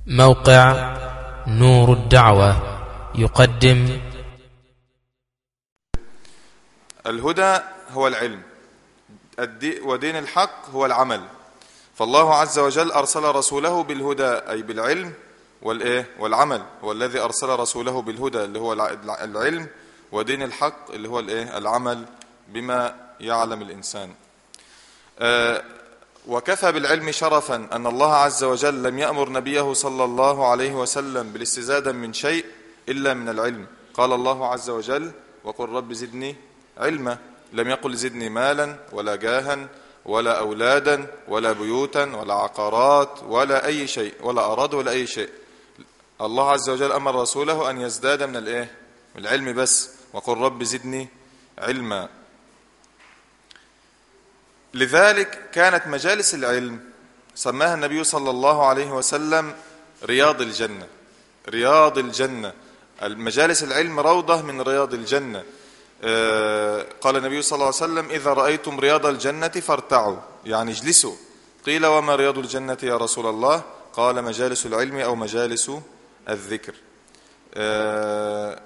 موقع نور الدعوة يقدم الهدى هو العلم الدي- ودين الحق هو العمل فالله عز وجل أرسل رسوله بالهدى أي بالعلم والإيه والعمل هو الذي أرسل رسوله بالهدى اللي هو الع- الع- العلم ودين الحق اللي هو الإيه العمل بما يعلم الإنسان آه، وكفى بالعلم شرفا أن الله عز وجل لم يأمر نبيه صلى الله عليه وسلم بالاستزادة من شيء إلا من العلم قال الله عز وجل وقل رب زدني علما لم يقل زدني مالا ولا جاها ولا أولادا ولا بيوتا ولا عقارات ولا أي شيء ولا أراد ولا أي شيء الله عز وجل أمر رسوله أن يزداد من الإيه؟ من العلم بس وقل رب زدني علما لذلك كانت مجالس العلم سماها النبي صلى الله عليه وسلم رياض الجنة رياض الجنة المجالس العلم روضة من رياض الجنة آه، قال النبي صلى الله عليه وسلم إذا رأيتم رياض الجنة فارتعوا يعني اجلسوا قيل وما رياض الجنة يا رسول الله قال مجالس العلم أو مجالس الذكر آه،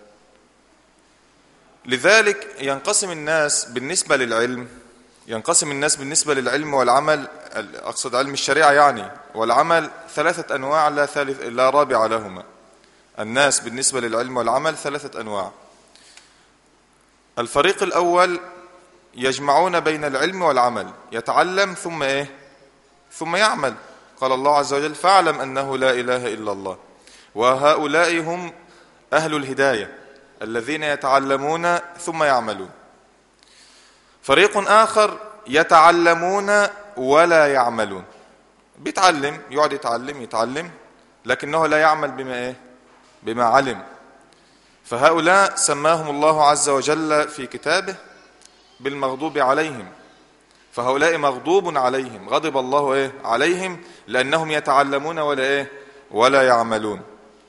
لذلك ينقسم الناس بالنسبة للعلم ينقسم الناس بالنسبة للعلم والعمل أقصد علم الشريعة يعني والعمل ثلاثة أنواع لا, ثالث لا رابع لهما الناس بالنسبة للعلم والعمل ثلاثة أنواع الفريق الأول يجمعون بين العلم والعمل يتعلم ثم إيه ثم يعمل قال الله عز وجل فاعلم أنه لا إله إلا الله وهؤلاء هم أهل الهداية الذين يتعلمون ثم يعملون فريق آخر يتعلمون ولا يعملون بيتعلم يقعد يتعلم يتعلم لكنه لا يعمل بما إيه بما علم فهؤلاء سماهم الله عز وجل في كتابه بالمغضوب عليهم فهؤلاء مغضوب عليهم غضب الله ايه عليهم لانهم يتعلمون ولا ايه ولا يعملون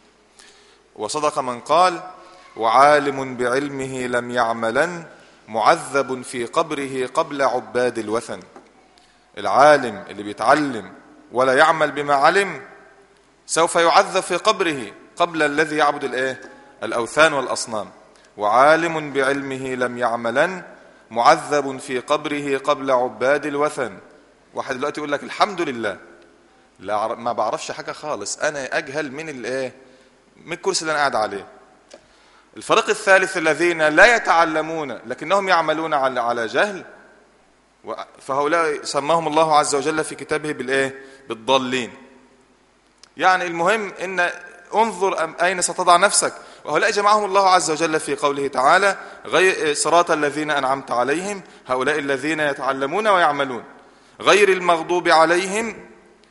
وصدق من قال وعالم بعلمه لم يعملا معذب في قبره قبل عباد الوثن العالم اللي بيتعلم ولا يعمل بما علم سوف يعذب في قبره قبل الذي يعبد الايه الاوثان والاصنام وعالم بعلمه لم يعملا معذب في قبره قبل عباد الوثن واحد دلوقتي يقول لك الحمد لله لا أعرف- ما بعرفش حاجه خالص انا اجهل من الايه من الكرسي اللي انا قاعد عليه الفريق الثالث الذين لا يتعلمون لكنهم يعملون على على جهل و- فهؤلاء سماهم الله عز وجل في كتابه بالايه بالضالين يعني المهم ان انظر أم- اين ستضع نفسك وهؤلاء جمعهم الله عز وجل في قوله تعالى غير صراط الذين انعمت عليهم هؤلاء الذين يتعلمون ويعملون غير المغضوب عليهم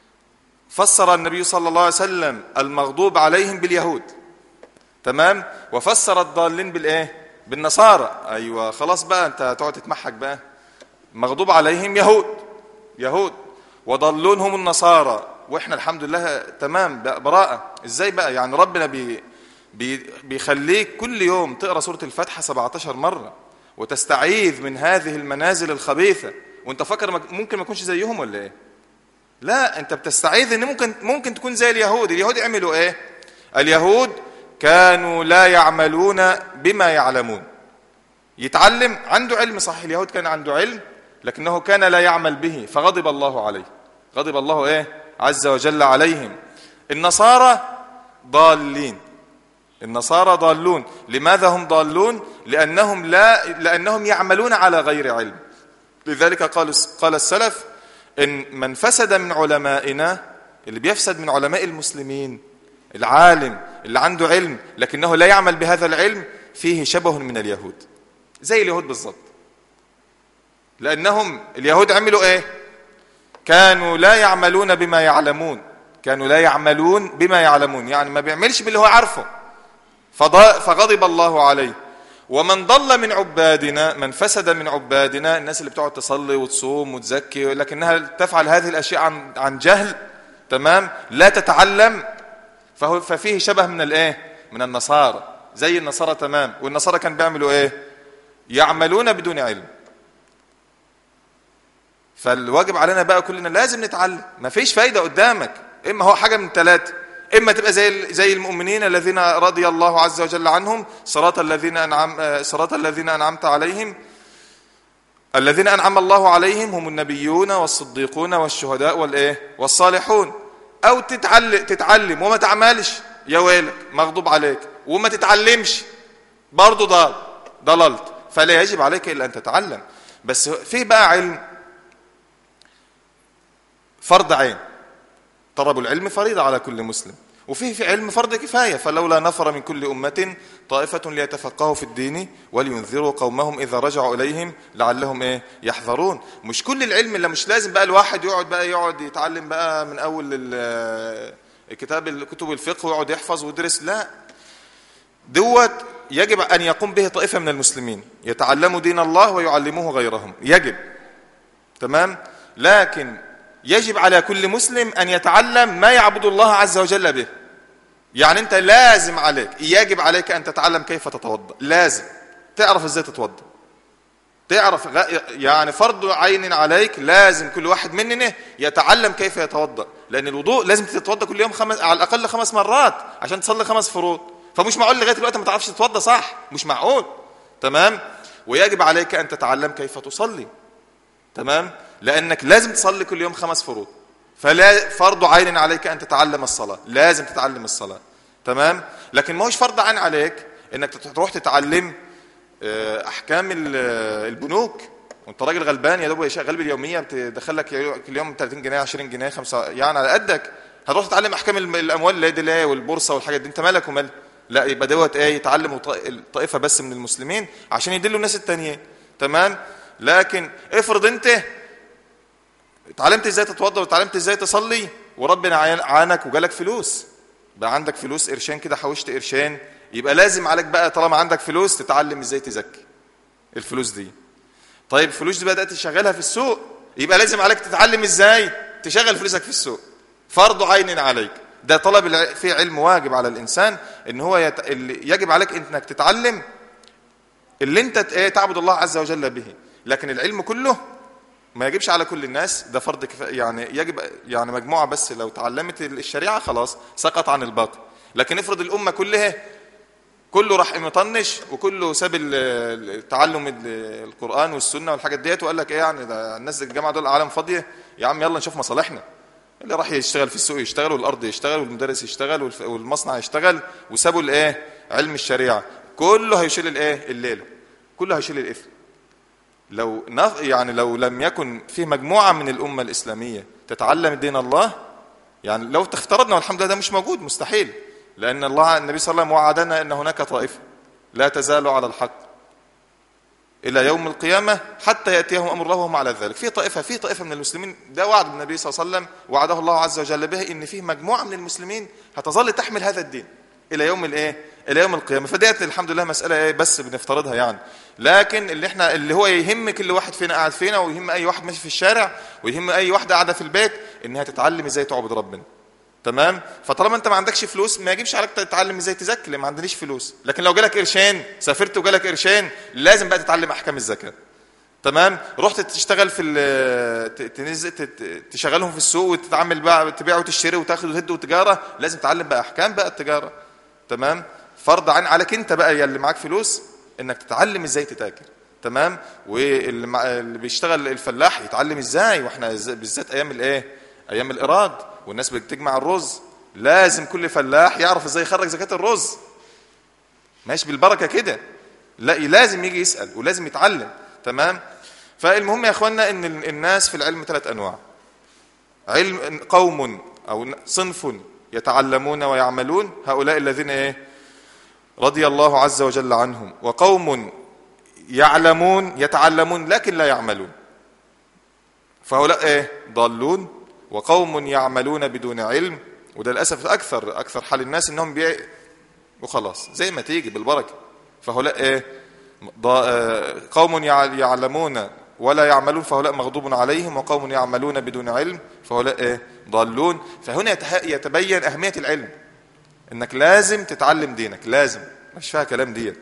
فسر النبي صلى الله عليه وسلم المغضوب عليهم باليهود تمام وفسر الضالين بالايه بالنصارى ايوه خلاص بقى انت هتقعد تتمحك بقى مغضوب عليهم يهود يهود وضلون هم النصارى واحنا الحمد لله تمام بقى براءة ازاي بقى يعني ربنا بي بي بيخليك كل يوم تقرا سورة الفاتحة 17 مرة وتستعيذ من هذه المنازل الخبيثة وانت فاكر ما- ممكن ما يكونش زيهم ولا ايه لا انت بتستعيذ ان ممكن ممكن تكون زي اليهود اليهود يعملوا ايه اليهود كانوا لا يعملون بما يعلمون يتعلم عنده علم صحيح اليهود كان عنده علم لكنه كان لا يعمل به فغضب الله عليه غضب الله ايه عز وجل عليهم النصارى ضالين النصارى ضالون لماذا هم ضالون لانهم لا لانهم يعملون على غير علم لذلك قال قال السلف ان من فسد من علمائنا اللي بيفسد من علماء المسلمين العالم اللي عنده علم لكنه لا يعمل بهذا العلم فيه شبه من اليهود زي اليهود بالظبط لانهم اليهود عملوا ايه كانوا لا يعملون بما يعلمون كانوا لا يعملون بما يعلمون يعني ما بيعملش باللي هو عارفه فض- فغضب الله عليه ومن ضل من عبادنا من فسد من عبادنا الناس اللي بتقعد تصلي وتصوم وتزكي لكنها تفعل هذه الاشياء عن عن جهل تمام لا تتعلم فهو ففيه شبه من الايه من النصارى زي النصارى تمام والنصارى كان بيعملوا ايه يعملون بدون علم فالواجب علينا بقى كلنا لازم نتعلم ما فيش فايدة قدامك إما هو حاجة من ثلاثة اما تبقى زي زي المؤمنين الذين رضي الله عز وجل عنهم صراط الذين انعم صراط الذين انعمت عليهم الذين انعم الله عليهم هم النبيون والصديقون والشهداء والايه والصالحون او تتعلم تتعلم وما تعملش يا ويلك مغضوب عليك وما تتعلمش برضه ضال ضللت فلا يجب عليك الا ان تتعلم بس في بقى علم فرض عين طلب العلم فريضة على كل مسلم وفيه في علم فرض كفاية فلولا نفر من كل أمة طائفة ليتفقهوا في الدين ولينذروا قومهم إذا رجعوا إليهم لعلهم إيه يحذرون مش كل العلم اللي مش لازم بقى الواحد يقعد بقى يقعد يتعلم بقى من أول الكتاب كتب الفقه ويقعد يحفظ ويدرس لا دوت يجب أن يقوم به طائفة من المسلمين يتعلموا دين الله ويعلموه غيرهم يجب تمام لكن يجب على كل مسلم أن يتعلم ما يعبد الله عز وجل به يعني أنت لازم عليك يجب عليك أن تتعلم كيف تتوضأ لازم تعرف إزاي تتوضأ تعرف يعني فرض عين عليك لازم كل واحد مننا يتعلم كيف يتوضأ لأن الوضوء لازم تتوضأ كل يوم خمس على الأقل خمس مرات عشان تصلي خمس فروض فمش معقول لغاية دلوقتي ما تعرفش تتوضأ صح مش معقول تمام ويجب عليك أن تتعلم كيف تصلي تمام لأنك لازم تصلي كل يوم خمس فروض فلا فرض عين عليك أن تتعلم الصلاة لازم تتعلم الصلاة تمام لكن ما هوش فرض عين عليك انك تروح تتعلم احكام البنوك وانت راجل غلبان يا دوب غلب اليوميه بتدخل لك كل يوم 30 جنيه 20 جنيه 5 يعني على قدك هتروح تتعلم احكام الاموال اللي دي اللي والبورصه والحاجات دي انت مالك ومال لا يبقى دوت ايه يتعلموا طائفه بس من المسلمين عشان يدلوا الناس التانيين تمام لكن افرض انت اتعلمت ازاي تتوضا واتعلمت ازاي تصلي وربنا عانك وجالك فلوس بقى عندك فلوس قرشين كده حوشت قرشين يبقى لازم عليك بقى طالما عندك فلوس تتعلم ازاي تزكي الفلوس دي طيب الفلوس دي بدات تشغلها في السوق يبقى لازم عليك تتعلم ازاي تشغل فلوسك في السوق فرض عين عليك ده طلب في علم واجب على الانسان ان هو يت... اللي يجب عليك انك تتعلم اللي انت تعبد الله عز وجل به لكن العلم كله ما يجبش على كل الناس ده فرض كفايه يعني يجب يعني مجموعه بس لو تعلمت الشريعه خلاص سقط عن الباقي لكن افرض الامه كلها كله راح مطنش وكله ساب تعلم القران والسنه والحاجات ديت وقال لك ايه يعني ده الناس الجامعه دول عالم فاضيه يا عم يلا نشوف مصالحنا اللي راح يشتغل في السوق يشتغل والارض يشتغل والمدرس يشتغل والمصنع يشتغل وسابوا الايه علم الشريعه كله هيشيل الايه الليله كله هيشيل الاثم لو نف... يعني لو لم يكن في مجموعه من الامه الاسلاميه تتعلم دين الله يعني لو افترضنا والحمد لله ده مش موجود مستحيل لأن الله النبي صلى الله عليه وسلم وعدنا أن هناك طائفة لا تزال على الحق إلى يوم القيامة حتى يأتيهم أمر الله وهم على ذلك في طائفة في طائفة من المسلمين ده وعد النبي صلى الله عليه وسلم وعده الله عز وجل به إن فيه مجموعة من المسلمين هتظل تحمل هذا الدين إلى يوم الإيه إلى يوم القيامة فديت الحمد لله مسألة إيه بس بنفترضها يعني لكن اللي احنا اللي هو يهم كل واحد فينا قاعد فينا ويهم أي واحد ماشي في الشارع ويهم أي واحدة قاعدة في البيت إنها تتعلم إزاي تعبد ربنا تمام فطالما انت ما عندكش فلوس ما يجيبش عليك تتعلم ازاي تزكي ما عندنيش فلوس لكن لو جالك قرشين سافرت وجالك قرشين لازم بقى تتعلم احكام الزكاه تمام رحت تشتغل في تنزل تشغلهم في السوق وتتعامل بقى تبيع وتشتري وتاخد وتهد وتجاره لازم تتعلم بقى احكام بقى التجاره تمام فرض عن عليك انت بقى يا اللي معاك فلوس انك تتعلم ازاي تتاجر تمام واللي بيشتغل الفلاح يتعلم ازاي واحنا بالذات ايام الايه ايام الاراد والناس بتجمع الرز لازم كل فلاح يعرف ازاي يخرج زكاة الرز ماشي بالبركة كده لا لازم يجي يسأل ولازم يتعلم تمام فالمهم يا اخوانا ان الناس في العلم ثلاث انواع علم قوم او صنف يتعلمون ويعملون هؤلاء الذين ايه رضي الله عز وجل عنهم وقوم يعلمون يتعلمون لكن لا يعملون فهؤلاء ايه ضالون وقوم يعملون بدون علم وده للاسف اكثر اكثر حال الناس انهم بيع وخلاص زي ما تيجي بالبركه فهؤلاء ايه قوم يعلمون ولا يعملون فهؤلاء مغضوب عليهم وقوم يعملون بدون علم فهؤلاء ايه ضالون فهنا يتبين اهميه العلم انك لازم تتعلم دينك لازم مش فيها كلام دي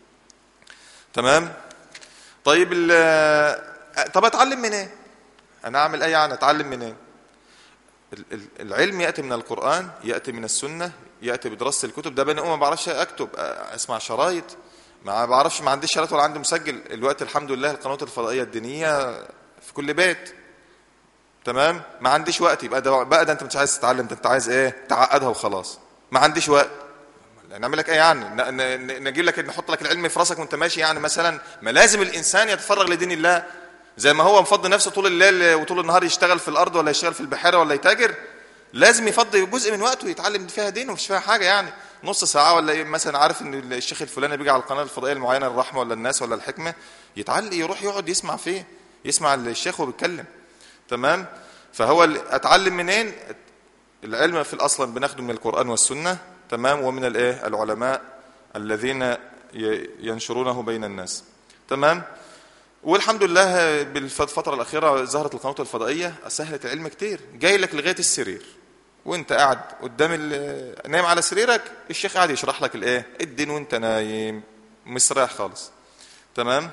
تمام طيب طب اتعلم منين إيه؟ انا اعمل ايه يعني اتعلم منين إيه؟ ال- ال- العلم ياتي من القران ياتي من السنه ياتي بدراسه الكتب ده بني امه ما بعرفش اكتب أ- اسمع شرايط ما بعرفش ما عنديش شرايط ولا عندي مسجل الوقت الحمد لله القنوات الفضائيه الدينيه في كل بيت تمام ما عنديش وقت يبقى ده بقى ده انت مش عايز تتعلم ده انت عايز ايه تعقدها وخلاص ما عنديش وقت نعمل لك ايه يعني ن- ن- نجيب لك نحط لك العلم في راسك وانت ماشي يعني مثلا ما لازم الانسان يتفرغ لدين الله زي ما هو مفضي نفسه طول الليل وطول النهار يشتغل في الارض ولا يشتغل في البحيره ولا يتاجر لازم يفضي جزء من وقته يتعلم فيها دين ومش فيها حاجه يعني نص ساعه ولا إيه مثلا عارف ان الشيخ الفلاني بيجي على القناه الفضائيه المعينه الرحمه ولا الناس ولا الحكمه يتعلم يروح يقعد يسمع فيه يسمع الشيخ وهو بيتكلم تمام فهو ال- اتعلم منين العلم في الاصل بناخده من القران والسنه تمام ومن الايه العلماء الذين ي- ينشرونه بين الناس تمام والحمد لله بالفتره الاخيره ظهرت القنوات الفضائيه سهلت العلم كتير جاي لك لغايه السرير وانت قاعد قدام ال- نايم على سريرك الشيخ قاعد يشرح لك الايه الدين وانت نايم مستريح خالص تمام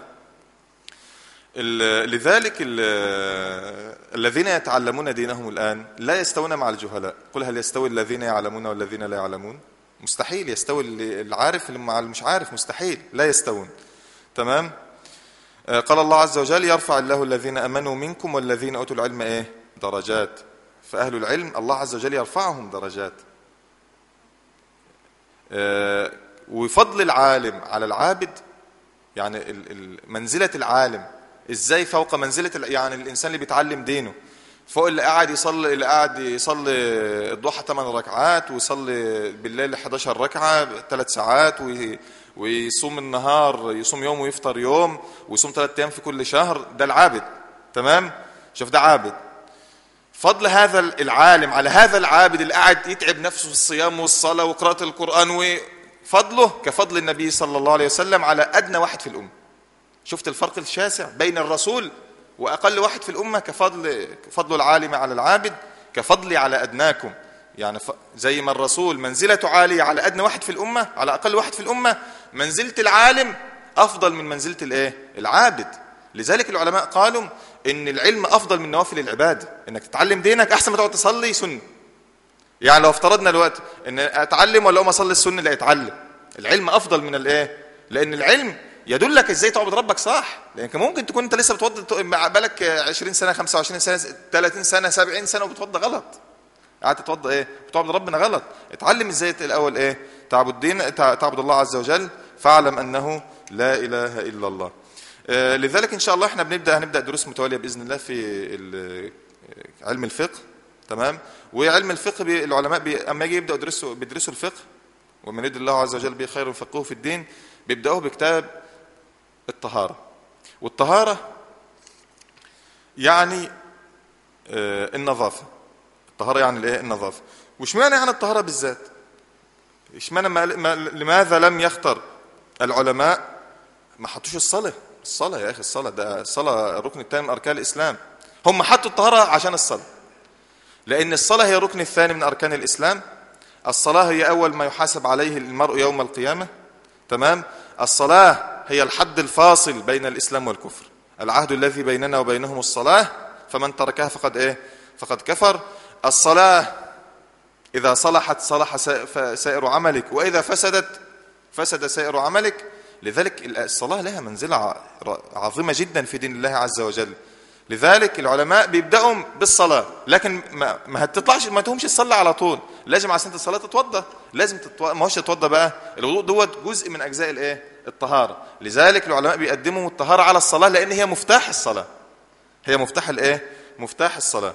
ال- لذلك ال- الذين يتعلمون دينهم الآن لا يستوون مع الجهلاء قل هل يستوي الذين يعلمون والذين لا يعلمون مستحيل يستوي اللي- العارف اللي مع المش عارف مستحيل لا يستوون تمام آه، قال الله عز وجل يرفع الله الذين امنوا منكم والذين اوتوا العلم ايه درجات فاهل العلم الله عز وجل يرفعهم درجات آه، وفضل العالم على العابد يعني ال- ال- منزلة العالم ازاي فوق منزلة ال- يعني الانسان اللي بيتعلم دينه فوق اللي قاعد يصلي اللي قاعد يصلي الضحى 8 ركعات ويصلي بالليل 11 ركعة ثلاث ساعات وي- ويصوم النهار يصوم يوم ويفطر يوم ويصوم ثلاث ايام في كل شهر ده العابد تمام شوف ده عابد فضل هذا العالم على هذا العابد اللي قاعد يتعب نفسه في الصيام والصلاة وقراءة القرآن وفضله كفضل النبي صلى الله عليه وسلم على أدنى واحد في الأمة شفت الفرق الشاسع بين الرسول وأقل واحد في الأمة كفضل فضل العالم على العابد كفضلي على أدناكم يعني ف- زي ما الرسول منزلته عالية على أدنى واحد في الأمة على أقل واحد في الأمة منزلة العالم أفضل من منزلة الإيه؟ العابد لذلك العلماء قالوا إن العلم أفضل من نوافل العبادة إنك تتعلم دينك أحسن ما تقعد تصلي سنة يعني لو افترضنا الوقت ان اتعلم ولا اقوم اصلي السنه لا اتعلم العلم افضل من الايه لان العلم يدلك ازاي تعبد ربك صح لانك ممكن تكون انت لسه بتوضى بالك 20 سنه 25 سنه 30 سنه 70 سنه وبتوضى غلط قاعد تتوضى ايه بتعبد ربنا غلط اتعلم ازاي الاول ايه تعبد دين تع- تعبد الله عز وجل فاعلم انه لا اله الا الله آه، لذلك ان شاء الله احنا بنبدا هنبدا دروس متواليه باذن الله في ال- علم الفقه تمام وعلم الفقه بي العلماء بي اما يجي يبداوا يدرسوا بيدرسوا الفقه ومن يريد الله عز وجل به خير يفقهه في الدين بيبداوه بكتاب الطهاره والطهاره يعني آه، النظافه الطهاره يعني الايه النظافه واشمعنى يعني الطهاره بالذات اشمعنى ما ما لماذا لم يختر العلماء ما حطوش الصلاه الصلاه يا اخي الصلاه ده الصلاه الركن الثاني من اركان الاسلام هم حطوا الطهاره عشان الصلاه لأن الصلاة هي الركن الثاني من أركان الإسلام الصلاة هي أول ما يحاسب عليه المرء يوم القيامة تمام الصلاة هي الحد الفاصل بين الإسلام والكفر العهد الذي بيننا وبينهم الصلاة فمن تركها فقد إيه فقد كفر الصلاة إذا صلحت صلح سا- ف- سائر عملك وإذا فسدت فسد سائر عملك لذلك الصلاة لها منزلة ع- عظيمة جدا في دين الله عز وجل لذلك العلماء بيبدأوا بالصلاة لكن ما, ما هتطلعش ما تهمش تصلي على طول لازم عشان الصلاة تتوضى لازم تتو... ما هوش تتوضى بقى الوضوء دوت جزء من أجزاء الإيه الطهارة لذلك العلماء بيقدموا الطهارة على الصلاة لأن هي مفتاح الصلاة هي مفتاح الإيه مفتاح الصلاة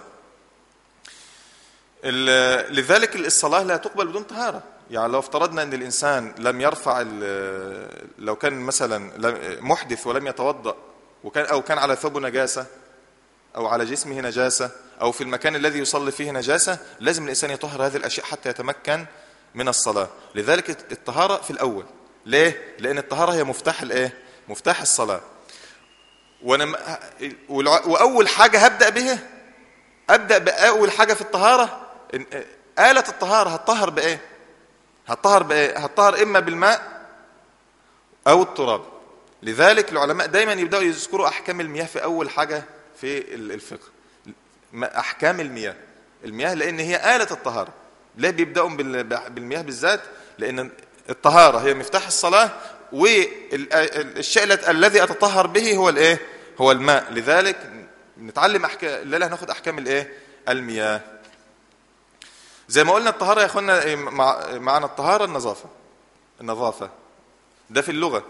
ال- لذلك الصلاة لا تقبل بدون طهارة يعني لو افترضنا ان الانسان لم يرفع ال- لو كان مثلا لم- محدث ولم يتوضا وكان او كان على ثوبه نجاسه او على جسمه نجاسه او في المكان الذي يصلي فيه نجاسه لازم الانسان يطهر هذه الاشياء حتى يتمكن من الصلاه لذلك الطهاره في الاول ليه لان الطهاره هي مفتاح الايه مفتاح الصلاه وانا م- والع- واول حاجه هبدا بها ابدا باول حاجه في الطهاره إن- آلة الطهارة هتطهر بإيه؟ هتطهر بإيه؟ هتطهر إما بالماء أو التراب. لذلك العلماء دايما يبدأوا يذكروا أحكام المياه في أول حاجة في ال- الفقه. ما- أحكام المياه. المياه لان هي آلة الطهارة ليه بيبدأوا بال- بالمياه بالذات لان الطهارة هي مفتاح الصلاة والشيء الذي اتطهر به هو الايه هو الماء لذلك نتعلم احكام الليله هناخد احكام الايه المياه زي ما قلنا الطهارة يا اخوانا إيه، مع... معنى الطهارة النظافة النظافة ده في اللغة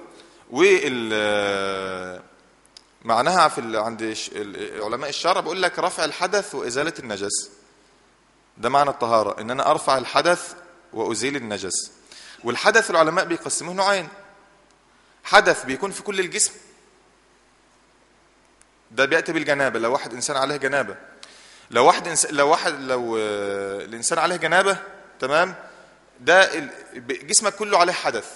وال معناها في ال... عند ش- ال- علماء الشرع بيقول لك رفع الحدث وإزالة النجس ده معنى الطهارة إن أنا أرفع الحدث وأزيل النجس والحدث العلماء بيقسموه نوعين حدث بيكون في كل الجسم ده بيأتي بالجنابة لو واحد إنسان عليه جنابة لو واحد إنس... لو واحد لو آه، الإنسان عليه جنابة تمام ده ال... ب- جسمك كله عليه حدث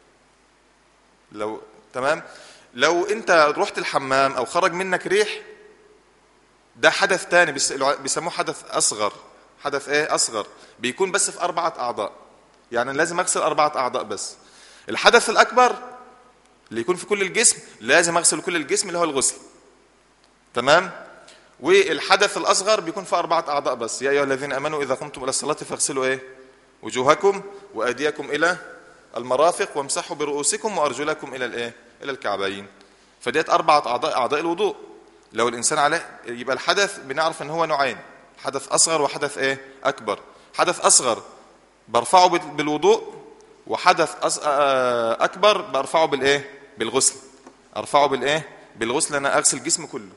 لو تمام لو انت رحت الحمام او خرج منك ريح ده حدث تاني بيس- الع- بيسموه حدث اصغر حدث ايه اصغر بيكون بس في اربعه اعضاء يعني لازم اغسل اربعه اعضاء بس الحدث الاكبر اللي يكون في كل الجسم لازم اغسل كل الجسم اللي هو الغسل تمام والحدث الاصغر بيكون في اربعه اعضاء بس يا ايها الذين امنوا اذا قمتم الى الصلاه فاغسلوا ايه وجوهكم وايديكم الى المرافق وامسحوا برؤوسكم وارجلكم الى الايه الى الكعبين فديت اربعه اعضاء اعضاء الوضوء لو الانسان عليه يبقى الحدث بنعرف ان هو نوعين حدث اصغر وحدث ايه اكبر حدث اصغر برفعه بال- بالوضوء وحدث أص... آه، اكبر برفعه بالايه بالغسل ارفعه بالايه بالغسل انا اغسل جسمي كله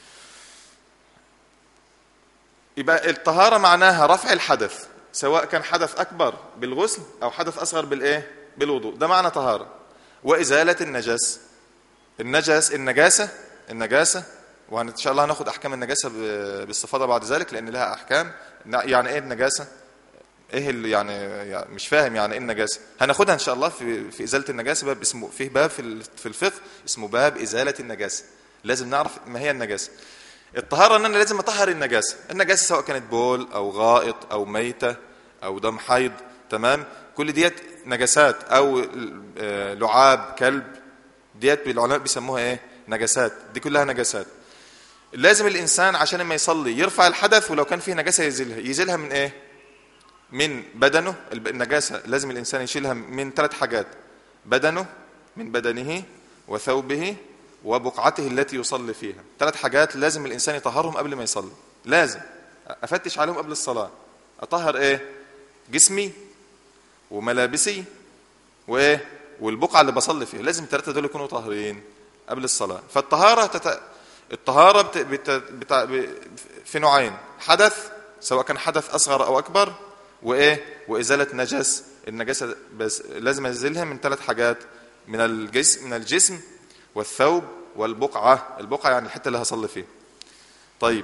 يبقى الطهارة معناها رفع الحدث سواء كان حدث أكبر بالغسل أو حدث أصغر بالإيه؟ بالوضوء ده معنى طهارة وإزالة النجس النجس النجاسة النجاسة وإن شاء الله هناخد أحكام النجاسة ب- باستفاضة بعد ذلك لأن لها أحكام يعني إيه النجاسة؟ ايه اللي يعني, يعني مش فاهم يعني ايه النجاسه هناخدها ان شاء الله في في ازاله النجاسه باب اسمه فيه باب في ال- في الفقه اسمه باب ازاله النجاسه لازم نعرف ما هي النجاسه الطهاره ان انا لازم اطهر النجاسه النجاسه سواء كانت بول او غائط او ميته او دم حيض تمام كل ديت نجاسات او آه، لعاب كلب ديت العلماء بيسموها ايه نجاسات دي كلها نجاسات لازم الانسان عشان لما يصلي يرفع الحدث ولو كان فيه نجاسه يزيلها يزيلها من ايه من بدنه الب- النجاسة لازم الإنسان يشيلها من ثلاث حاجات بدنه من بدنه وثوبه وبقعته التي يصلي فيها ثلاث حاجات لازم الإنسان يطهرهم قبل ما يصلي لازم أفتش عليهم قبل الصلاة أطهر إيه جسمي وملابسي وإيه والبقعة اللي بصلي فيها لازم الثلاثة دول يكونوا طاهرين قبل الصلاة فالطهارة تت... الطهارة بت... بت... بت... ب... في نوعين حدث سواء كان حدث أصغر أو أكبر وإيه وإزالة نجس النجاسة بس لازم أزيلها من ثلاث حاجات من الجسم من الجسم والثوب والبقعة البقعة يعني الحتة اللي هصلي فيها طيب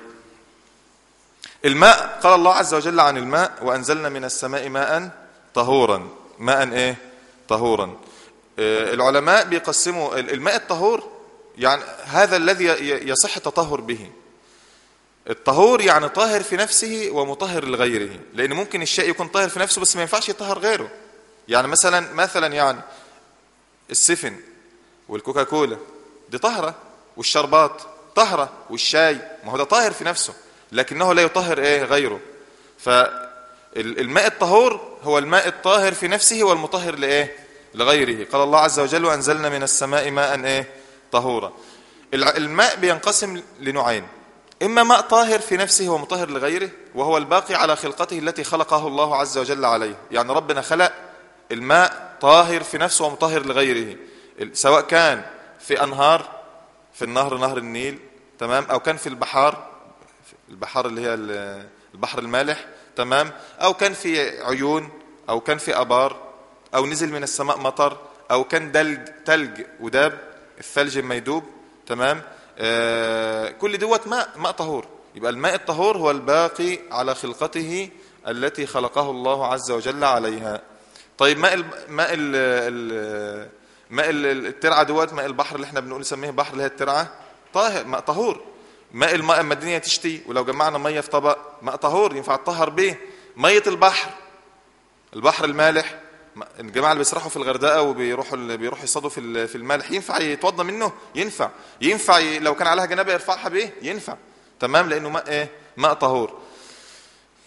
الماء قال الله عز وجل عن الماء وأنزلنا من السماء ماء طهورا ماء إيه طهورا آه، العلماء بيقسموا الماء الطهور يعني هذا الذي ي- يصح التطهر به الطهور يعني طاهر في نفسه ومطهر لغيره لان ممكن الشيء يكون طاهر في نفسه بس ما ينفعش يطهر غيره يعني مثلا مثلا يعني السفن والكوكاكولا دي طهرة والشربات طهرة والشاي ما هو ده طاهر في نفسه لكنه لا يطهر ايه غيره فالماء الطهور هو الماء الطاهر في نفسه والمطهر لايه لغيره قال الله عز وجل وانزلنا من السماء ماء ايه طهورا الع- الماء بينقسم لنوعين إما ماء طاهر في نفسه ومطهر لغيره وهو الباقي على خلقته التي خلقه الله عز وجل عليه يعني ربنا خلق الماء طاهر في نفسه ومطهر لغيره ال- سواء كان في أنهار في النهر نهر النيل تمام أو كان في البحار البحار اللي هي ال- البحر المالح تمام أو كان في عيون أو كان في أبار أو نزل من السماء مطر أو كان دلج تلج وداب الثلج ما يدوب تمام آه كل دوت ماء ماء طهور يبقى الماء الطهور هو الباقي على خلقته التي خلقه الله عز وجل عليها طيب ماء ال ماء ال ال ماء ال- الترعه دوت ماء البحر اللي احنا بنقول نسميه بحر اللي هي الترعه طاهر ماء طهور ماء الماء اما الدنيا تشتي ولو جمعنا ميه في طبق ماء طهور ينفع تطهر به ميه البحر البحر المالح ما- الجماعه اللي بيسرحوا في الغردقه وبيروحوا اللي بيروحوا يصطادوا في ال- في المالح ينفع يتوضى منه ينفع ينفع ي... لو كان عليها جنابه يرفعها بايه ينفع تمام لانه ماء ايه ماء طهور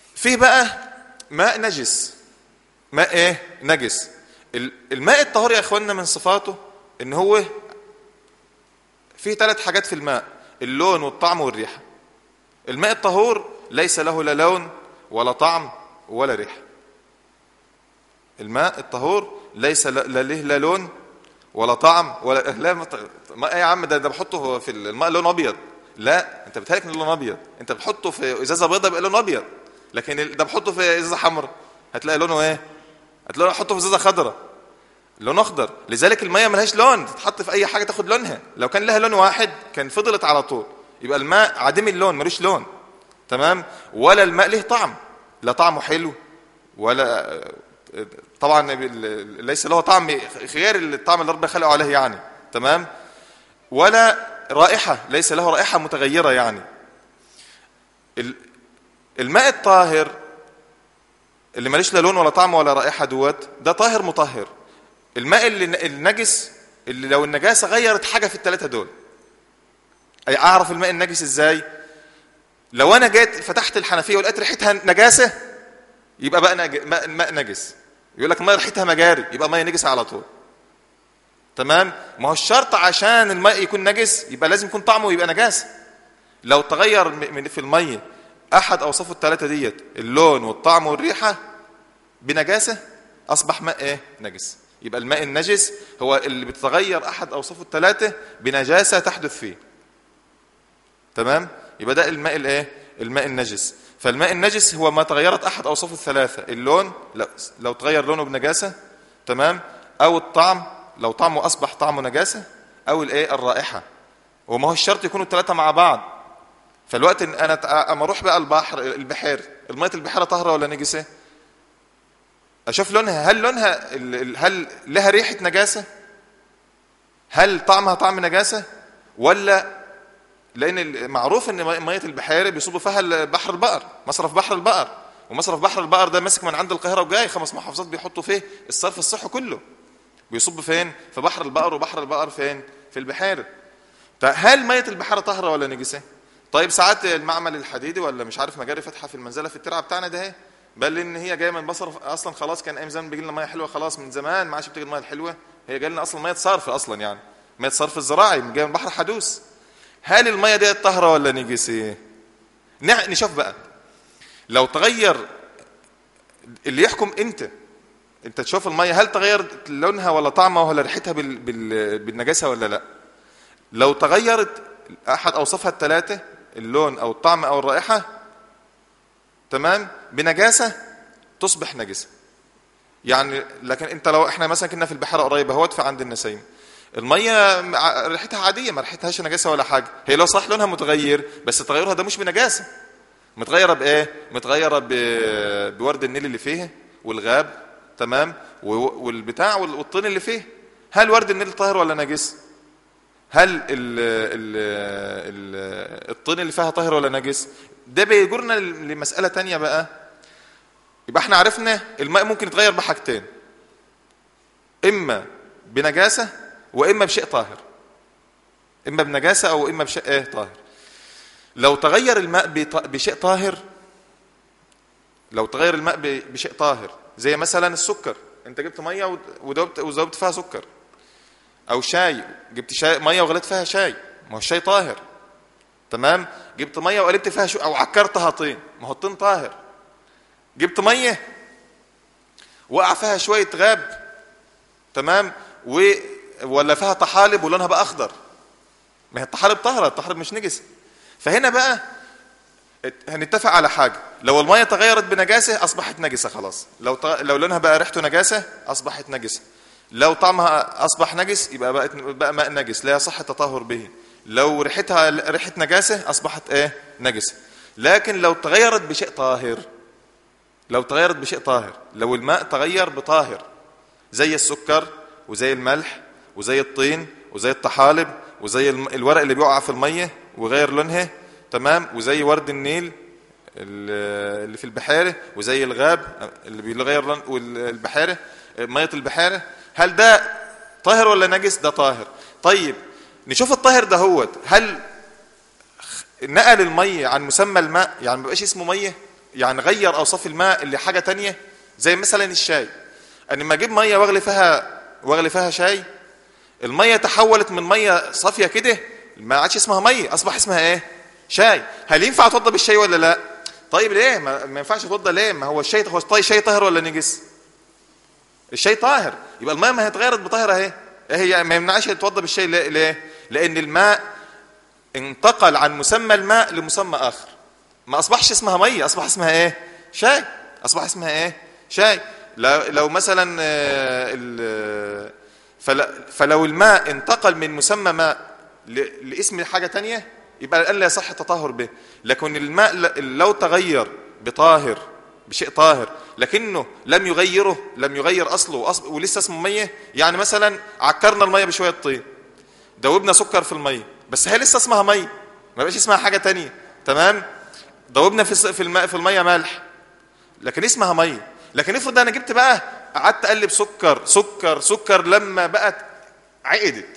فيه بقى ماء نجس ماء ايه نجس ال- الماء الطهور يا اخواننا من صفاته ان هو فيه ثلاث حاجات في الماء اللون والطعم والريحه الماء الطهور ليس له لا لون ولا طعم ولا ريحه الماء الطهور ليس لا لا له لا لون ولا طعم ولا لا مط- ما يا عم ده ده بحطه في الماء لون ابيض لا انت بتهلك ان لون ابيض انت بتحطه في ازازه بيضاء يبقى لون ابيض لكن ال- ده بحطه في ازازه حمراء هتلاقي لونه ايه هتلاقي حطه في ازازه خضراء لون اخضر لذلك الميه ملهاش لون تتحط في اي حاجه تاخد لونها لو كان لها لون واحد كان فضلت على طول يبقى الماء عديم اللون ملوش لون تمام ولا الماء له طعم لا طعمه حلو ولا طبعا ال- ليس له طعم غير الطعم اللي ربنا خلقه عليه يعني تمام ولا رائحه ليس له رائحه متغيره يعني ال- الماء الطاهر اللي ماليش لا لون ولا طعم ولا رائحه دوت ده طاهر مطهر الماء اللي النجس اللي لو النجاسه غيرت حاجه في الثلاثه دول اي اعرف الماء النجس ازاي لو انا جيت فتحت الحنفيه ولقيت ريحتها نجاسه يبقى بقى نج... ماء, ماء نجس يقول لك الماء ريحتها مجاري يبقى ميه نجسه على طول تمام ما هو الشرط عشان الماء يكون نجس يبقى لازم يكون طعمه يبقى نجاسه لو تغير م- من في الميه احد اوصافه الثلاثه ديت اللون والطعم والريحه بنجاسه اصبح ماء ايه نجس يبقى الماء النجس هو اللي بتتغير احد اوصافه الثلاثه بنجاسه تحدث فيه تمام يبقى ده الماء الايه الماء النجس فالماء النجس هو ما تغيرت احد اوصافه الثلاثه اللون لو, لو تغير لونه بنجاسه تمام او الطعم لو طعمه اصبح طعمه نجاسه او الايه الرائحه وما هو الشرط يكونوا الثلاثه مع بعض فالوقت ان انا تع- اما اروح بقى البحر البحير الميه البحيره طاهره ولا نجسه اشوف لونها هل لونها ال- ال- هل لها ريحه نجاسه هل طعمها طعم نجاسه ولا لان ال- معروف ان مي- ميه البحيره بيصب فيها ال- بحر البقر مصرف بحر البقر ومصرف بحر البقر ده ماسك من عند القاهره وجاي خمس محافظات بيحطوا فيه الصرف الصحي كله بيصب فين في بحر البقر وبحر البقر فين في البحيره طيب هل ميه البحيره طاهره ولا نجسه طيب ساعات المعمل الحديدي ولا مش عارف مجاري فاتحه في المنزله في الترعه بتاعنا ده اهي بل ان هي جايه من مصرف اصلا خلاص كان ايام زمان بيجي لنا ميه حلوه خلاص من زمان ما عادش بتيجي الميه الحلوه هي جايه لنا اصلا ميه صرف اصلا يعني ميه صرف الزراعي جايه من بحر حدوث هل الميه دي طاهره ولا نجسه نع- نشوف بقى لو تغير اللي يحكم انت انت تشوف الميه هل تغيرت لونها ولا طعمها ولا ريحتها بال... بال... بالنجاسه ولا لا لو تغيرت احد اوصافها الثلاثه اللون او الطعم او الرائحه تمام بنجاسه تصبح نجسه يعني لكن انت لو احنا مثلا كنا في البحيره قريبه اهوت في عند النسيم الميه مع- ريحتها عاديه ما ريحتهاش نجاسه ولا حاجه هي لو صح لونها متغير بس تغيرها ده مش بنجاسه متغيره بايه متغيره ب- بورد النيل اللي فيه والغاب تمام و- والبتاع وال- والطين اللي فيه هل ورد النيل طاهر ولا نجس هل ال ال ال الطين اللي فيها طاهر ولا نجس ده بيجرنا لمسألة تانية بقى يبقى احنا عرفنا الماء ممكن يتغير بحاجتين اما بنجاسة واما بشيء طاهر اما بنجاسة او اما بشيء ايه طاهر لو تغير الماء بط- بشيء طاهر لو تغير الماء ب- بشيء طاهر زي مثلا السكر انت جبت ميه ود- ودوبت وزودت فيها سكر او شاي جبت شاي ميه وغليت فيها شاي ما هو الشاي طاهر تمام جبت ميه وقلبت فيها شو او عكرتها طين ما هو الطين طاهر جبت ميه وقع فيها شويه غاب تمام و ولا فيها طحالب ولونها بقى اخضر ما هي الطحالب طاهره الطحالب مش نجس فهنا بقى ات- هنتفق على حاجه لو الميه تغيرت بنجاسه اصبحت نجسه خلاص لو ط... لو لونها بقى ريحته نجاسه اصبحت نجسه لو طعمها اصبح نجس يبقى بقت بقى ماء نجس لا يصح التطهر به لو ريحتها ريحه نجاسه اصبحت ايه نجسه لكن لو تغيرت بشيء طاهر لو تغيرت بشيء طاهر لو الماء تغير بطاهر زي السكر وزي الملح وزي الطين وزي الطحالب وزي الم- الورق اللي بيقع في الميه وغير لونها تمام وزي ورد النيل ال- اللي في البحيره وزي الغاب اللي بيغير لون والبحيره ميه البحيره هل ده طاهر ولا نجس ده طاهر طيب نشوف الطاهر ده هو هل نقل الميه عن مسمى الماء يعني ما بقاش اسمه ميه يعني غير اوصاف الماء اللي حاجه تانية زي مثلا الشاي انا لما اجيب ميه واغلي فيها واغلي فيها شاي الميه تحولت من ميه صافيه كده ما عادش اسمها ميه اصبح اسمها ايه شاي هل ينفع اتوضى بالشاي ولا لا طيب ليه ما, ما ينفعش اتوضى ليه ما هو الشاي هو طيب شاي طاهر ولا نجس الشاي طاهر يبقى الميه ما هي اتغيرت بطاهره اهي ايه هي ما يمنعش يتوضى بالشاي ليه؟ ليه لان الماء انتقل عن مسمى الماء لمسمى اخر ما اصبحش اسمها ميه اصبح اسمها ايه شاي اصبح اسمها ايه شاي لو, لو مثلا آه، ال- فل- فلو الماء انتقل من مسمى ماء ل- لاسم حاجه تانية يبقى الان لا يصح التطهر به لكن الماء ل- لو تغير بطاهر بشيء طاهر لكنه لم يغيره لم يغير اصله وأص- ولسه اسمه ميه يعني مثلا عكرنا الميه بشويه طين دوبنا سكر في الميه بس هي لسه اسمها ميه ما بقاش اسمها حاجه تانية تمام دوبنا في الس- في الماء في الميه ملح لكن اسمها ميه لكن افرض انا جبت بقى قعدت اقلب سكر سكر سكر لما بقت عقدت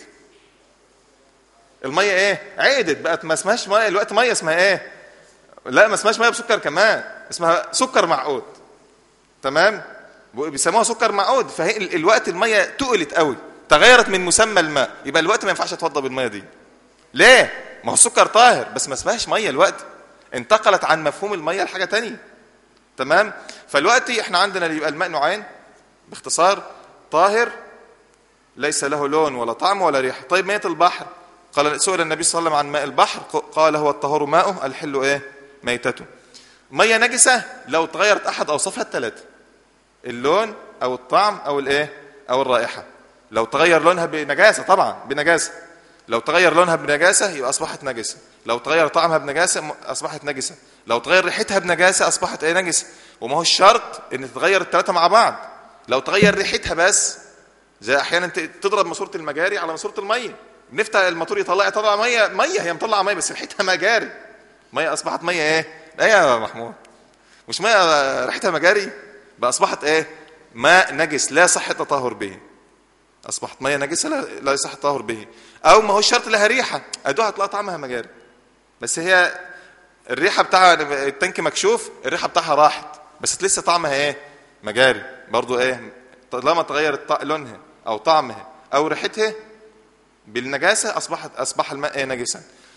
الميه ايه عقدت بقت ما اسمهاش ميه الوقت ميه اسمها ايه لا ما اسمهاش ميه بسكر كمان اسمها سكر معقود تمام بيسموها سكر معقود فهي ال- الوقت الميه تقلت قوي تغيرت من مسمى الماء يبقى الوقت ما ينفعش اتوضى بالميه دي ليه ما هو السكر طاهر بس ما اسمهاش ميه الوقت انتقلت عن مفهوم الميه لحاجه تانية تمام فالوقت احنا عندنا يبقى الماء نوعين باختصار طاهر ليس له لون ولا طعم ولا ريحه طيب ميه البحر قال سئل النبي صلى الله عليه وسلم عن ماء البحر قال هو الطهور ماؤه الحل ايه ميتته ميه نجسه لو تغيرت احد اوصافها الثلاثه اللون او الطعم او الايه او الرائحه لو تغير لونها بنجاسه طبعا بنجاسه لو تغير لونها بنجاسه يبقى اصبحت نجسه لو تغير طعمها بنجاسه م- اصبحت نجسه لو تغير ريحتها بنجاسه اصبحت ايه نجسه وما هو الشرط ان تتغير الثلاثه مع بعض لو تغير ريحتها بس زي احيانا ت- تضرب ماسوره المجاري على ماسوره الميه نفتح الموتور يطلع يطلع ميه ميه هي مطلعه ميه بس ريحتها مجاري ميه اصبحت ميه ايه ايه يا محمود مش ميه ريحتها مجاري بقى اصبحت ايه ماء نجس لا صح التطهر به اصبحت ميه نجسه لا, لا يصح التطهر به او ما هو الشرط لها ريحه ادوها هتلاقي طعمها مجاري بس هي الريحه بتاعها التانك مكشوف الريحه بتاعها راحت بس لسه طعمها ايه مجاري برضو ايه طالما تغير الط- لونها او طعمها او ريحتها بالنجاسه اصبحت اصبح الماء ايه نجسا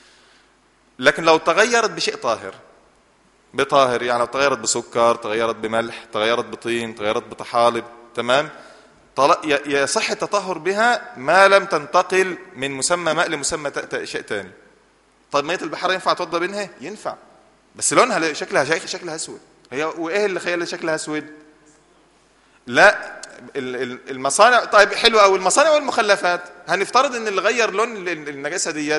لكن لو تغيرت بشيء طاهر بطاهر يعني لو تغيرت بسكر تغيرت بملح تغيرت بطين تغيرت بطحالب تمام طل- ي- يصح التطهر بها ما لم تنتقل من مسمى ماء لمسمى ت- ت- شيء تاني طيب ميه البحر ينفع توضى منها ينفع بس لونها شكلها شيخ شكلها اسود هي وايه اللي خلى شكلها اسود لا ال- ال- المصانع طيب حلو قوي المصانع والمخلفات هنفترض ان اللي غير لون ال- ال- النجاسه ديت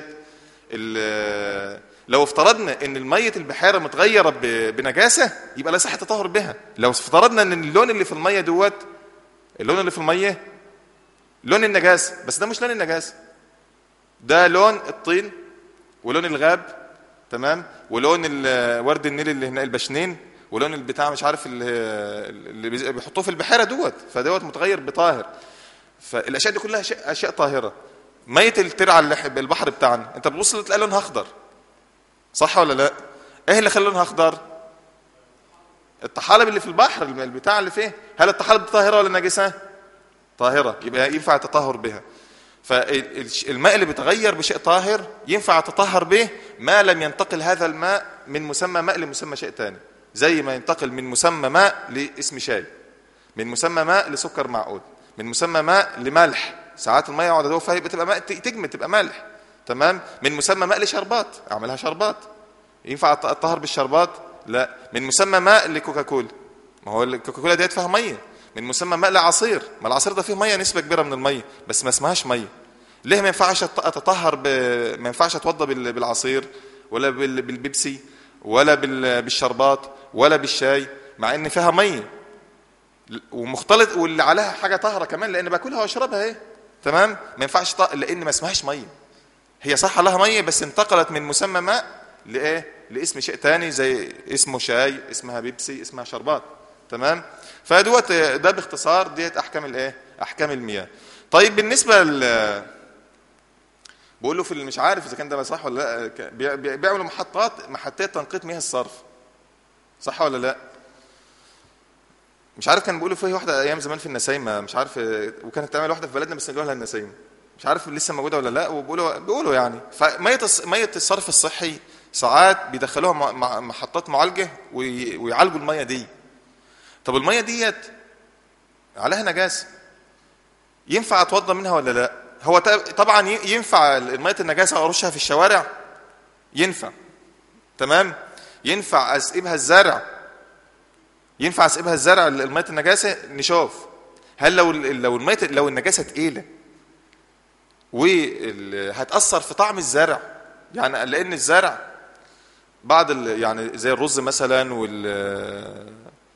ال- لو افترضنا ان الميه البحيره متغيره ب- بنجاسه يبقى لا يصح التطهر بها لو افترضنا ان اللون اللي في الميه دوت اللون اللي في الميه لون النجاسه بس ده مش لون النجاسه ده لون الطين ولون الغاب تمام ولون ال- ورد النيل اللي هنا البشنين ولون البتاع مش عارف اللي, اللي بيز- بيحطوه في البحيره دوت فدوت متغير بطاهر فالاشياء دي كلها اشياء, أشياء طاهره ميه الترعه اللي ح- البحر بتاعنا انت بتبص تلاقي لونها اخضر صح ولا لا ايه اللي خلى لونها اخضر الطحالب اللي في البحر الم- البتاع اللي فيه هل الطحالب دي طاهره ولا نجسه طاهره يبقى ينفع التطهر بها فالماء اللي بيتغير بشيء طاهر ينفع التطهر به ما لم ينتقل هذا الماء من مسمى ماء لمسمى شيء ثاني زي ما ينتقل من مسمى ماء لاسم شاي من مسمى ماء لسكر معقود من مسمى ماء لملح ساعات الميه يقعد ادوب فيها يبقى تبقى ماء تجمد تبقى ملح تمام من مسمى ماء لشربات اعملها شربات ينفع الط- الطهر بالشربات لا من مسمى ماء لكوكاكولا ما هو الكوكاكولا ديت فيها ميه من مسمى ماء لعصير ما العصير ده فيه ميه نسبه كبيره من الميه بس ما اسمهاش ميه ليه ما ينفعش أت- اتطهر ب... ما ينفعش اتوضى بال... بالعصير ولا بال... بالبيبسي ولا بال... بالشربات ولا بالشاي مع ان فيها ميه ومختلط واللي عليها حاجه طاهره كمان لان باكلها واشربها اهي تمام ما ينفعش ط... لان ما اسمهاش ميه هي صح لها ميه بس انتقلت من مسمى ماء لايه لاسم شيء تاني زي اسمه شاي اسمها بيبسي اسمها شربات تمام فدوت ده باختصار ديت احكام الايه احكام المياه طيب بالنسبه ل بقول له في اللي مش عارف اذا كان ده صح ولا لا ك- بي- بي- بيعملوا محطات محطات تنقيط مياه الصرف صح ولا لا مش عارف كان بيقولوا فيه واحده ايام زمان في النسايمه مش عارف آه، وكانت تعمل واحده في بلدنا بس نقولها لها النسايمه مش عارف لسه موجوده ولا لا وبيقولوا بيقولوا يعني فميه الص- ميه الصرف الصحي ساعات بيدخلوها مع- مع محطات معالجه وي- ويعالجوا الميه دي طب الميه ديت عليها نجاسه ينفع اتوضى منها ولا لا هو ت- طبعا ي- ينفع الميه النجاسه ارشها في الشوارع ينفع تمام ينفع اسقبها الزرع ينفع اسقبها الزرع الميه النجاسه نشوف هل لو ال- لو الميه لو النجاسه تقيله وهتاثر في طعم الزرع يعني لان الزرع بعض ال- يعني زي الرز مثلا وال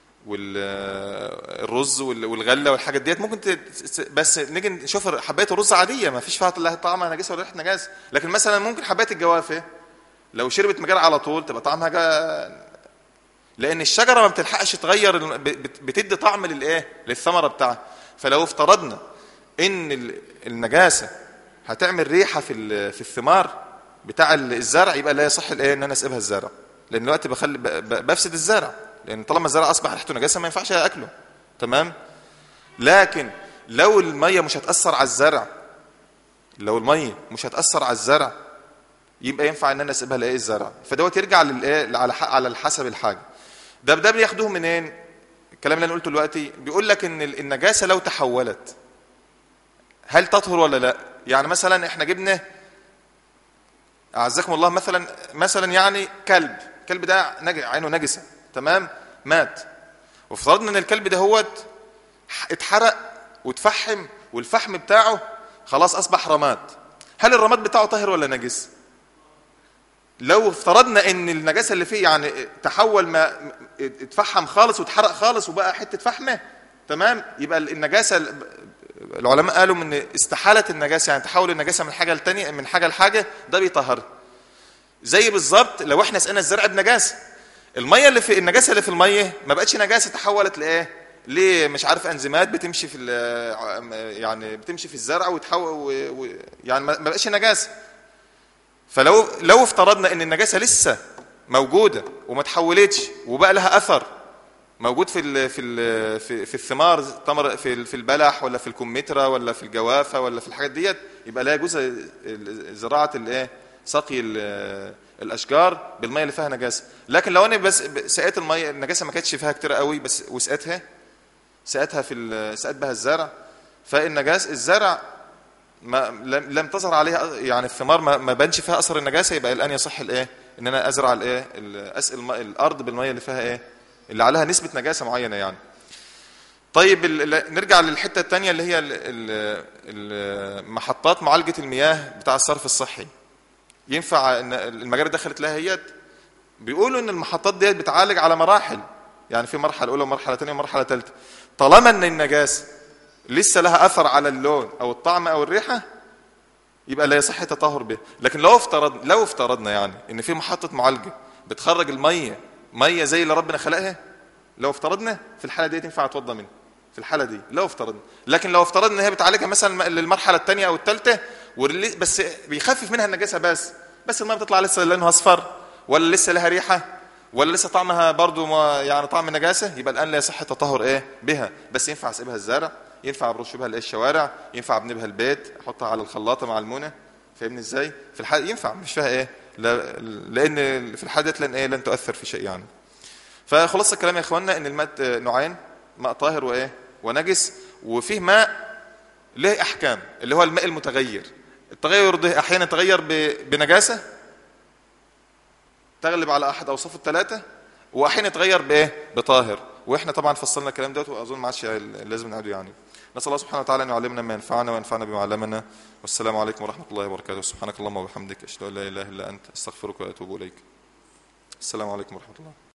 والرز والغله والحاجات ديت ممكن ت- بس نيجي نشوف حبايه الرز عاديه ما فيش فيها لا طعمها نجاسه ولا ريحه نجاسه لكن مثلا ممكن حبايه الجوافه لو شربت مجال على طول تبقى طعمها جا... لان الشجره ما بتلحقش تغير الم- ب- بت- بتدي طعم للايه للثمره بتاعها فلو افترضنا ان ال- النجاسه هتعمل ريحه في ال- في الثمار بتاع ال- الزرع يبقى لا يصح الايه ان انا اسيبها الزرع لان دلوقتي بخلي ب- ب- بفسد الزرع لان طالما الزرع اصبح ريحته نجاسه ما ينفعش اكله تمام لكن لو الميه مش هتاثر على الزرع لو الميه مش هتاثر على الزرع يبقى ينفع ان انا اسيبها لايه الزرع فدوت يرجع للايه على ح- على حسب الحاجه ده ده بياخدوه منين الكلام اللي انا قلته دلوقتي بيقول لك ان ال- النجاسه لو تحولت هل تطهر ولا لا يعني مثلا احنا جبنا اعزكم الله مثلا مثلا يعني كلب الكلب ده نج... عينه نجسه تمام مات وافترضنا ان الكلب ده هوت اتحرق واتفحم والفحم بتاعه خلاص اصبح رماد هل الرماد بتاعه طاهر ولا نجس لو افترضنا ان النجاسه اللي فيه يعني تحول ما اتفحم خالص واتحرق خالص وبقى حته فحمه تمام يبقى النجاسه العلماء قالوا من استحاله النجاسه يعني تحول النجاسه من حاجه لتانية من حاجه لحاجه ده بيطهر زي بالظبط لو احنا سقينا الزرع بنجاسه الميه اللي في النجاسه اللي في الميه ما بقتش نجاسه تحولت لايه ليه مش عارف انزيمات بتمشي في ال- يعني بتمشي في الزرع وتحول و... و... يعني ما ما بقتش نجاسه فلو لو افترضنا ان النجاسه لسه موجوده وما تحولتش وبقى لها اثر موجود في ال في ال في, في الثمار تمر في ال- في البلح ولا في الكمثرى ولا في الجوافه ولا في الحاجات ديت يبقى لا يجوز ال- زراعه الايه سقي ال- الاشجار بالميه اللي فيها نجاسه لكن لو انا بس سقيت الميه النجاسه ما كانتش فيها كتير قوي بس وسقتها سقتها في ال- سقت بها الزرع فالنجاس الزرع ما لم لم تظهر عليها يعني الثمار ما, ما بانش فيها اثر النجاسه يبقى الان يصح الايه ان انا ازرع الايه ال- اسقي الم- الارض بالميه اللي فيها ايه اللي عليها نسبه نجاسه معينه يعني طيب ال- ال- نرجع للحته الثانيه اللي هي ال- ال- ال- محطات معالجه المياه بتاع الصرف الصحي ينفع ان المجاري دخلت لها هيت بيقولوا ان المحطات ديت بتعالج على مراحل يعني في مرحله اولى ومرحله ثانيه ومرحله ثالثه طالما ان النجاسه لسه لها اثر على اللون او الطعم او الريحه يبقى لا يصح التطهر به لكن لو افترض لو افترضنا يعني ان في محطه معالجه بتخرج الميه ميه زي اللي ربنا خلقها لو افترضنا في الحاله دي ينفع اتوضى منها في الحاله دي لو افترضنا لكن لو افترضنا ان هي بتعالجها مثلا للمرحله الثانيه او الثالثه واللي- بس بيخفف منها النجاسه بس بس الميه بتطلع لسه لونها اصفر ولا لسه لها ريحه ولا لسه طعمها برضو ما يعني طعم نجاسه يبقى الان لا يصح التطهر ايه بها بس ينفع اسيبها الزرع ينفع برش بها الايه الشوارع ينفع ابني بها البيت احطها على الخلاطه مع المونه فاهمني ازاي في الحاله ينفع مش فيها ايه لا لان في الحاله دي لن ايه لن تؤثر في شيء يعني فخلاص الكلام يا اخواننا ان الماء نوعين ماء طاهر وايه ونجس وفيه ماء له احكام اللي هو الماء المتغير التغير ده احيانا يتغير ب- بنجاسه تغلب على احد اوصافه الثلاثه واحيانا يتغير بايه بطاهر واحنا طبعا فصلنا الكلام دوت واظن ما عادش لازم نعيده يعني نسال الله سبحانه وتعالى ان يعلمنا ما ينفعنا وينفعنا بما علمنا والسلام عليكم ورحمه الله وبركاته سبحانك اللهم وبحمدك اشهد ان لا اله الا انت استغفرك واتوب اليك السلام عليكم ورحمه الله